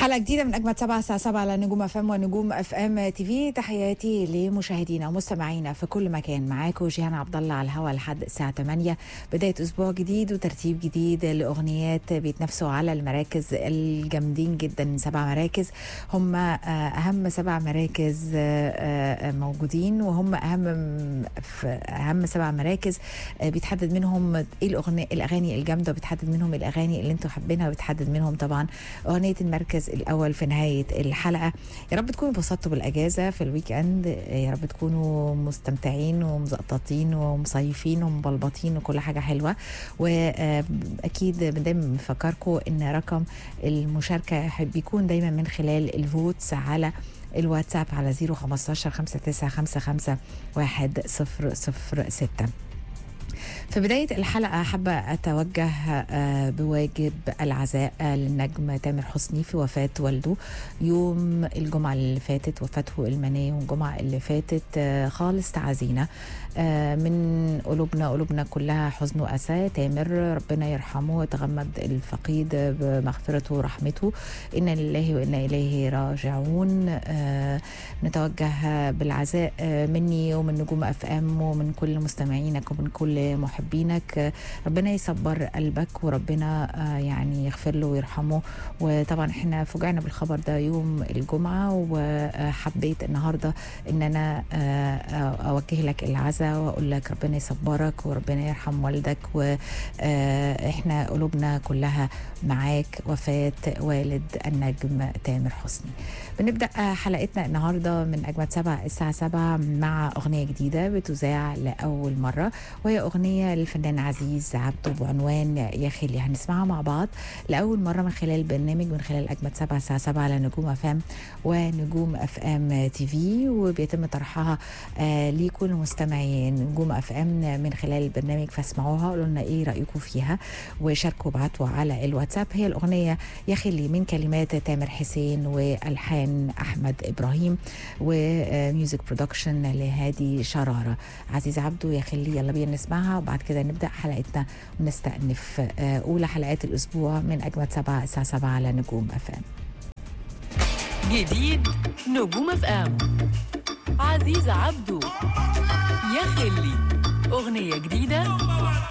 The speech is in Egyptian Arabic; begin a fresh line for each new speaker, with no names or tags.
حلقة جديدة من أجمل سبعة الساعة 7 على نجوم اف ام ونجوم اف ام تي في تحياتي لمشاهدينا ومستمعينا في كل مكان معاكم جيهان عبد الله على الهواء لحد الساعة 8 بداية أسبوع جديد وترتيب جديد لأغنيات بيتنافسوا على المراكز الجامدين جدا سبع مراكز هم آه، أهم سبع مراكز آه، آه، موجودين وهم أهم في أهم سبع مراكز آه، بيتحدد منهم ايه الأغنية الأغاني الجامدة وبيتحدد منهم الأغاني اللي انتوا حابينها وبيتحدد منهم طبعا أغنية المركز الأول في نهاية الحلقة يا رب تكونوا انبسطتوا بالأجازة في الويك أند يا رب تكونوا مستمتعين ومزقططين ومصيفين ومبلبطين وكل حاجة حلوة وأكيد دايما بنفكركم إن رقم المشاركة بيكون دايما من خلال الفوتس على الواتساب على 015 5955 1006 في بداية الحلقة حابة أتوجه آه، بواجب العزاء آه، للنجم تامر حسني في وفاة والده يوم الجمعة اللي فاتت وفاته المنية والجمعة اللي فاتت آه، خالص تعزينا آه، من قلوبنا قلوبنا كلها حزن وأسى تامر ربنا يرحمه ويتغمد الفقيد بمغفرته ورحمته إنا لله وإنا إليه راجعون آه، نتوجه بالعزاء آه، مني ومن نجوم اف ام ومن كل مستمعينك ومن كل محبينك آه، ربنا يصبر قلبك وربنا آه، يعني يغفر له ويرحمه وطبعا احنا فوجئنا بالخبر ده يوم الجمعه وحبيت النهارده ان انا آه، آه، اوجه لك العزاء واقول لك ربنا يصبرك وربنا يرحم والدك واحنا قلوبنا كلها معاك وفاه والد النجم تامر حسني بنبدا حلقتنا النهارده من اجمل سبعة الساعه 7 مع اغنيه جديده بتذاع لاول مره وهي اغنيه للفنان عزيز عبده بعنوان يا خلي هنسمعها مع بعض لاول مره من خلال البرنامج من خلال اجمل سبعة الساعه 7 على نجوم اف ام ونجوم اف ام تي في وبيتم طرحها آه لكل مستمعين نجوم اف ام من خلال البرنامج فاسمعوها قولوا لنا ايه رايكم فيها وشاركوا وابعتوا على الواتساب هي الاغنيه يا خلي من كلمات تامر حسين والحان احمد ابراهيم وميوزك برودكشن لهادي شراره عزيز عبده يا خلي يلا بينا نسمعها وبعد كده نبدا حلقتنا ونستأنف آه، اولى حلقات الاسبوع من اجمل سبعة الساعه 7 على نجوم اف ام
جديد نجوم اف ام عزيز عبده يا خلي أغنية جديدة